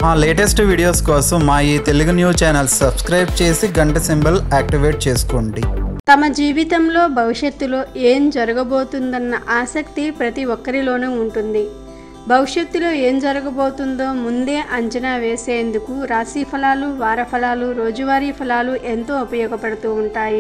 మా latest videos కోసం మా ఈ తెలుగు న్యూస్ ఛానల్ సబ్స్క్రైబ్ చేసి గంట సింబల్ యాక్టివేట్ చేసుకోండి తమ జీవితంలో భవిష్యత్తులో ఏం జరగబోతుందన్న ఆసక్తి ప్రతి ఒక్కరిలోనూ ఉంటుంది భవిష్యత్తులో ఏం జరగబోతుందో ముందే అంచనా వేసేందుకు రాశి ఫలాలు వార ఫలాలు రోజువారీ ఫలాలు ఎంతో ఉపయోగపడుతూ ఉంటాయి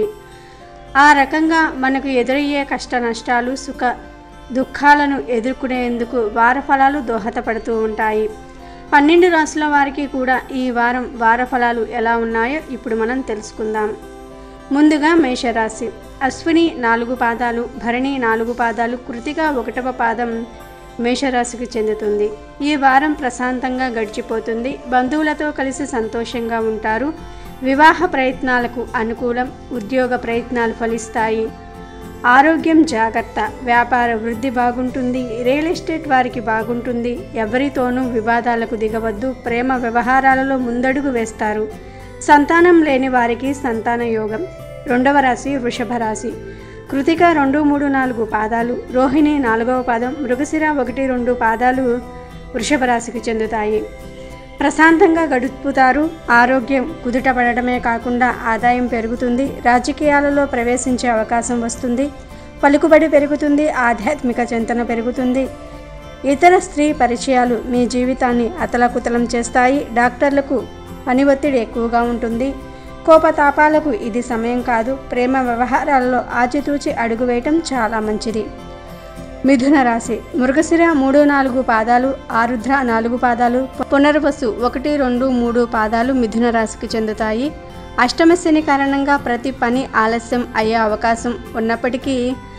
ఆ రకంగా మనకు ఎదురయ్యే కష్ట నష్టాలు సుఖ దుఃఖాలను ఎదుర్కొనేందుకు వార ఫలాలు దోహదపడుతూ ఉంటాయి పన్నెండు రాసుల వారికి కూడా ఈ వారం వార ఫలాలు ఎలా ఉన్నాయో ఇప్పుడు మనం తెలుసుకుందాం ముందుగా మేషరాశి అశ్విని నాలుగు పాదాలు భరణి నాలుగు పాదాలు కృతిక ఒకటవ పాదం మేషరాశికి చెందుతుంది ఈ వారం ప్రశాంతంగా గడిచిపోతుంది బంధువులతో కలిసి సంతోషంగా ఉంటారు వివాహ ప్రయత్నాలకు అనుకూలం ఉద్యోగ ప్రయత్నాలు ఫలిస్తాయి ఆరోగ్యం జాగ్రత్త వ్యాపార వృద్ధి బాగుంటుంది రియల్ ఎస్టేట్ వారికి బాగుంటుంది ఎవరితోనూ వివాదాలకు దిగవద్దు ప్రేమ వ్యవహారాలలో ముందడుగు వేస్తారు సంతానం లేని వారికి సంతాన యోగం రెండవ రాశి వృషభ రాశి కృతిక రెండు మూడు నాలుగు పాదాలు రోహిణి నాలుగవ పాదం మృగశిర ఒకటి రెండు పాదాలు వృషభ రాశికి చెందుతాయి ప్రశాంతంగా గడుపుతారు ఆరోగ్యం కుదుటపడటమే కాకుండా ఆదాయం పెరుగుతుంది రాజకీయాలలో ప్రవేశించే అవకాశం వస్తుంది పలుకుబడి పెరుగుతుంది ఆధ్యాత్మిక చింతన పెరుగుతుంది ఇతర స్త్రీ పరిచయాలు మీ జీవితాన్ని అతలకుతలం చేస్తాయి డాక్టర్లకు పని ఒత్తిడి ఎక్కువగా ఉంటుంది కోపతాపాలకు ఇది సమయం కాదు ప్రేమ వ్యవహారాలలో ఆచితూచి అడుగు వేయటం చాలా మంచిది మిథున రాశి మృగశిర మూడు నాలుగు పాదాలు ఆరుద్ర నాలుగు పాదాలు పునర్వసు ఒకటి రెండు మూడు పాదాలు మిథున రాశికి చెందుతాయి అష్టమ శని కారణంగా ప్రతి పని ఆలస్యం అయ్యే అవకాశం ఉన్నప్పటికీ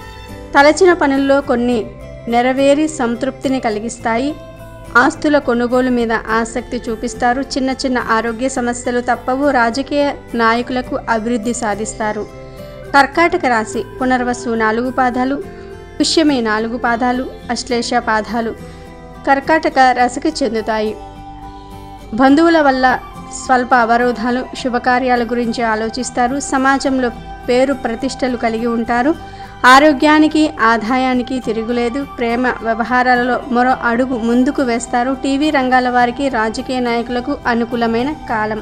తలచిన పనుల్లో కొన్ని నెరవేరి సంతృప్తిని కలిగిస్తాయి ఆస్తుల కొనుగోలు మీద ఆసక్తి చూపిస్తారు చిన్న చిన్న ఆరోగ్య సమస్యలు తప్పవు రాజకీయ నాయకులకు అభివృద్ధి సాధిస్తారు కర్కాటక రాశి పునర్వసు నాలుగు పాదాలు పుష్యమి నాలుగు పాదాలు అశ్లేష పాదాలు కర్కాటక రాశికి చెందుతాయి బంధువుల వల్ల స్వల్ప అవరోధాలు శుభకార్యాల గురించి ఆలోచిస్తారు సమాజంలో పేరు ప్రతిష్టలు కలిగి ఉంటారు ఆరోగ్యానికి ఆదాయానికి తిరుగులేదు ప్రేమ వ్యవహారాలలో మరో అడుగు ముందుకు వేస్తారు టీవీ రంగాల వారికి రాజకీయ నాయకులకు అనుకూలమైన కాలం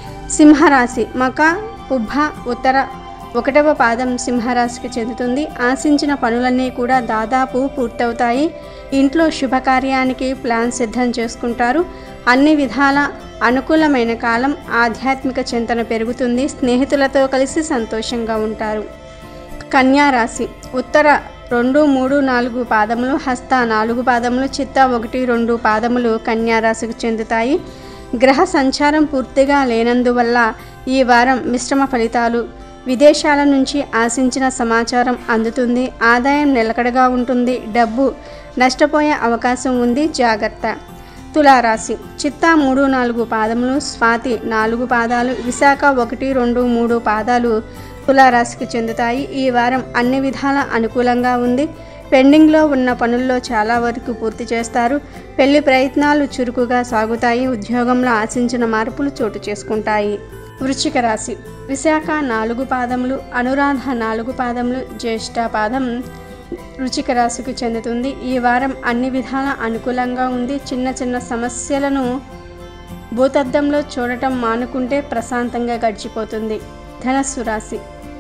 సింహరాశి మక పుబ్బ ఉత్తర ఒకటవ పాదం సింహరాశికి చెందుతుంది ఆశించిన పనులన్నీ కూడా దాదాపు పూర్తవుతాయి ఇంట్లో శుభకార్యానికి ప్లాన్ సిద్ధం చేసుకుంటారు అన్ని విధాల అనుకూలమైన కాలం ఆధ్యాత్మిక చింతన పెరుగుతుంది స్నేహితులతో కలిసి సంతోషంగా ఉంటారు కన్యా రాశి ఉత్తర రెండు మూడు నాలుగు పాదములు హస్త నాలుగు పాదములు చిత్త ఒకటి రెండు పాదములు కన్యా రాశికి చెందుతాయి గ్రహ సంచారం పూర్తిగా లేనందువల్ల ఈ వారం మిశ్రమ ఫలితాలు విదేశాల నుంచి ఆశించిన సమాచారం అందుతుంది ఆదాయం నిలకడగా ఉంటుంది డబ్బు నష్టపోయే అవకాశం ఉంది జాగ్రత్త తులారాశి చిత్తా మూడు నాలుగు పాదములు స్వాతి నాలుగు పాదాలు విశాఖ ఒకటి రెండు మూడు పాదాలు తులారాశికి చెందుతాయి ఈ వారం అన్ని విధాల అనుకూలంగా ఉంది పెండింగ్లో ఉన్న పనుల్లో చాలా వరకు పూర్తి చేస్తారు పెళ్లి ప్రయత్నాలు చురుకుగా సాగుతాయి ఉద్యోగంలో ఆశించిన మార్పులు చోటు చేసుకుంటాయి వృశ్చిక రాశి విశాఖ నాలుగు పాదములు అనురాధ నాలుగు పాదములు జ్యేష్ఠ పాదం వృశ్చిక రాశికి చెందుతుంది ఈ వారం అన్ని విధాల అనుకూలంగా ఉంది చిన్న చిన్న సమస్యలను భూతద్దంలో చూడటం మానుకుంటే ప్రశాంతంగా గడిచిపోతుంది ధనస్సు రాశి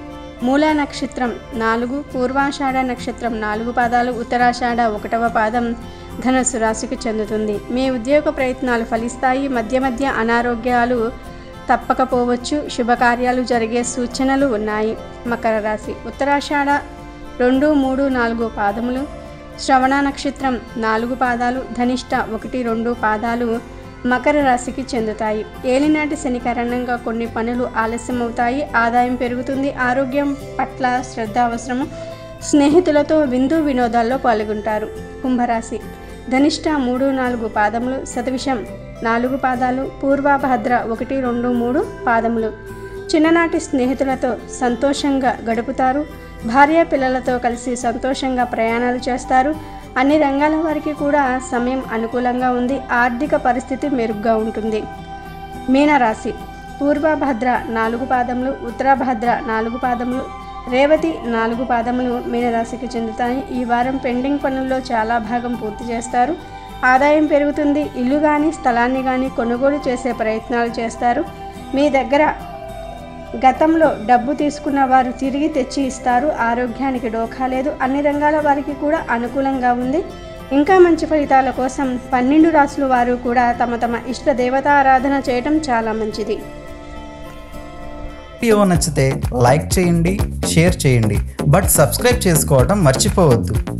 మూల నక్షత్రం నాలుగు పూర్వాషాఢ నక్షత్రం నాలుగు పాదాలు ఉత్తరాషాఢ ఒకటవ పాదం ధనస్సు రాశికి చెందుతుంది మీ ఉద్యోగ ప్రయత్నాలు ఫలిస్తాయి మధ్య మధ్య అనారోగ్యాలు తప్పకపోవచ్చు శుభకార్యాలు జరిగే సూచనలు ఉన్నాయి మకర రాశి ఉత్తరాషాఢ రెండు మూడు నాలుగు పాదములు శ్రవణ నక్షత్రం నాలుగు పాదాలు ధనిష్ట ఒకటి రెండు పాదాలు మకర రాశికి చెందుతాయి ఏలినాటి శని కారణంగా కొన్ని పనులు ఆలస్యమవుతాయి ఆదాయం పెరుగుతుంది ఆరోగ్యం పట్ల శ్రద్ధ అవసరము స్నేహితులతో విందు వినోదాల్లో పాల్గొంటారు కుంభరాశి ధనిష్ట మూడు నాలుగు పాదములు శతవిషం నాలుగు పాదాలు పూర్వభద్ర ఒకటి రెండు మూడు పాదములు చిన్ననాటి స్నేహితులతో సంతోషంగా గడుపుతారు భార్య పిల్లలతో కలిసి సంతోషంగా ప్రయాణాలు చేస్తారు అన్ని రంగాల వారికి కూడా సమయం అనుకూలంగా ఉంది ఆర్థిక పరిస్థితి మెరుగ్గా ఉంటుంది మీనరాశి పూర్వభద్ర నాలుగు పాదములు ఉత్తరభద్ర నాలుగు పాదములు రేవతి నాలుగు పాదములు మీనరాశికి చెందుతాయి ఈ వారం పెండింగ్ పనుల్లో చాలా భాగం పూర్తి చేస్తారు ఆదాయం పెరుగుతుంది ఇల్లు కానీ స్థలాన్ని కానీ కొనుగోలు చేసే ప్రయత్నాలు చేస్తారు మీ దగ్గర గతంలో డబ్బు తీసుకున్న వారు తిరిగి తెచ్చి ఇస్తారు ఆరోగ్యానికి డోకా లేదు అన్ని రంగాల వారికి కూడా అనుకూలంగా ఉంది ఇంకా మంచి ఫలితాల కోసం పన్నెండు రాసుల వారు కూడా తమ తమ ఇష్ట దేవతారాధన చేయటం చాలా మంచిది వీడియో నచ్చితే లైక్ చేయండి షేర్ చేయండి బట్ సబ్స్క్రైబ్ చేసుకోవడం మర్చిపోవద్దు